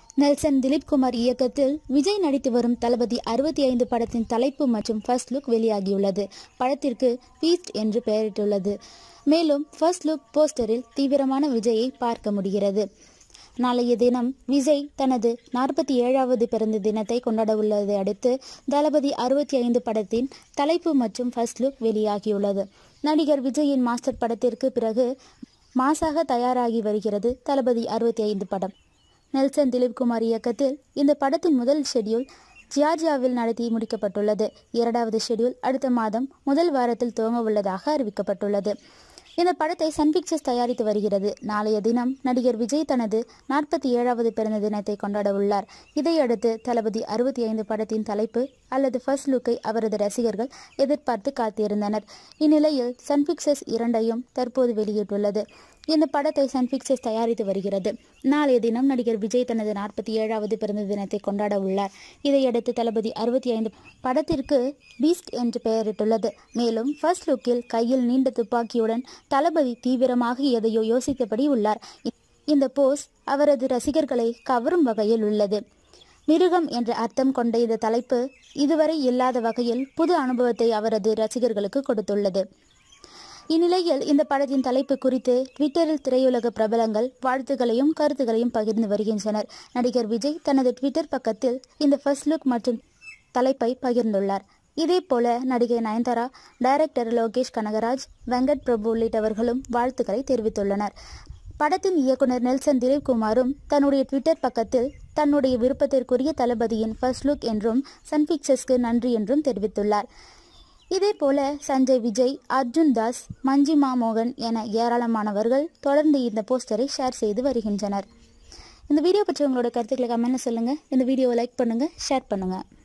Nelson Dilip Kumar இயக்கத்தில் விஜய் நடித்து வரும் தளபதி அறுபத்தி ஐந்து படத்தின் தலைப்பு மற்றும் ஃபர்ஸ்ட் லுக் வெளியாகியுள்ளது படத்திற்கு பீஸ்ட் என்று பெயரிட்டுள்ளது மேலும் ஃபர்ஸ்ட் லுக் போஸ்டரில் தீவிரமான விஜயை பார்க்க முடிகிறது நாளைய தினம் விஜய் தனது நாற்பத்தி ஏழாவது பிறந்த தினத்தை கொண்டாட உள்ளதை அடுத்து தளபதி அறுபத்தி ஐந்து படத்தின் தலைப்பு மற்றும் ஃபர்ஸ்ட் லுக் வெளியாகியுள்ளது நடிகர் விஜயின் மாஸ்டர் படத்திற்கு பிறகு மாசாக தயாராகி வருகிறது தளபதி அறுபத்தி ஐந்து படம் நெல்சன் திலீப்குமார் இயக்கத்தில் இந்த படத்தின் முதல் ஷெட்யூல் ஜியார்ஜியாவில் நடத்தி முடிக்கப்பட்டுள்ளது இரண்டாவது ஷெட்யூல் அடுத்த மாதம் முதல் வாரத்தில் துவங்க உள்ளதாக அறிவிக்கப்பட்டுள்ளது இந்த படத்தை சன் பிக்சர்ஸ் தயாரித்து வருகிறது நாளைய தினம் நடிகர் விஜய் தனது நாற்பத்தி ஏழாவது பிறந்த தினத்தை கொண்டாட உள்ளார் இதையடுத்து தளபதி அறுபத்தி ஐந்து படத்தின் தலைப்பு அல்லது ஃபர்ஸ்ட் லுக்கை அவரது ரசிகர்கள் எதிர்பார்த்து காத்திருந்தனர் இந்நிலையில் சன் பிக்சர்ஸ் இரண்டையும் தற்போது வெளியிட்டுள்ளது இந்த படத்தை சன் பிக்சர்ஸ் தயாரித்து வருகிறது நாளைய தினம் நடிகர் விஜய் தனது நாற்பத்தி ஏழாவது பிறந்த தினத்தை கொண்டாட உள்ளார் இதையடுத்து தளபதி அறுபத்தி ஐந்து படத்திற்கு பீஸ்ட் என்று பெயரிட்டுள்ளது மேலும் ஃபர்ஸ்ட் லுக்கில் கையில் நீண்ட துப்பாக்கியுடன் தளபதி தீவிரமாக எதையோ யோசித்தபடி உள்ளார் இந்த போஸ் அவரது ரசிகர்களை கவரும் வகையில் உள்ளது மிருகம் என்ற அர்த்தம் கொண்ட இந்த தலைப்பு இதுவரை இல்லாத வகையில் புது அனுபவத்தை அவரது ரசிகர்களுக்கு கொடுத்துள்ளது இந்நிலையில் இந்த படத்தின் தலைப்பு குறித்து ட்விட்டரில் திரையுலக பிரபலங்கள் வாழ்த்துக்களையும் கருத்துக்களையும் பகிர்ந்து வருகின்றனர் நடிகர் விஜய் தனது ட்விட்டர் பக்கத்தில் இந்த ஃபர்ஸ்ட் லுக் மற்றும் தலைப்பை பகிர்ந்துள்ளார் இதேபோல நடிகை நயன்தாரா டைரக்டர் லோகேஷ் கனகராஜ் வெங்கட் பிரபு உள்ளிட்டவர்களும் வாழ்த்துக்களை தெரிவித்துள்ளனர் படத்தின் இயக்குனர் நெல்சன் திலீப்குமாரும் தன்னுடைய ட்விட்டர் பக்கத்தில் தன்னுடைய விருப்பத்திற்குரிய தளபதியின் ஃபர்ஸ்ட் லுக் என்றும் சன் பிக்சர்ஸ்க்கு நன்றி என்றும் தெரிவித்துள்ளார் இதேபோல சஞ்சய் விஜய் அர்ஜுன் தாஸ் மஞ்சிமா மோகன் என ஏராளமானவர்கள் தொடர்ந்து இந்த போஸ்டரை ஷேர் செய்து வருகின்றனர் இந்த வீடியோ பற்றி உங்களோட கருத்துக்களை கமெண்ட்ல சொல்லுங்கள் இந்த வீடியோவை லைக் பண்ணுங்கள் ஷேர் பண்ணுங்கள்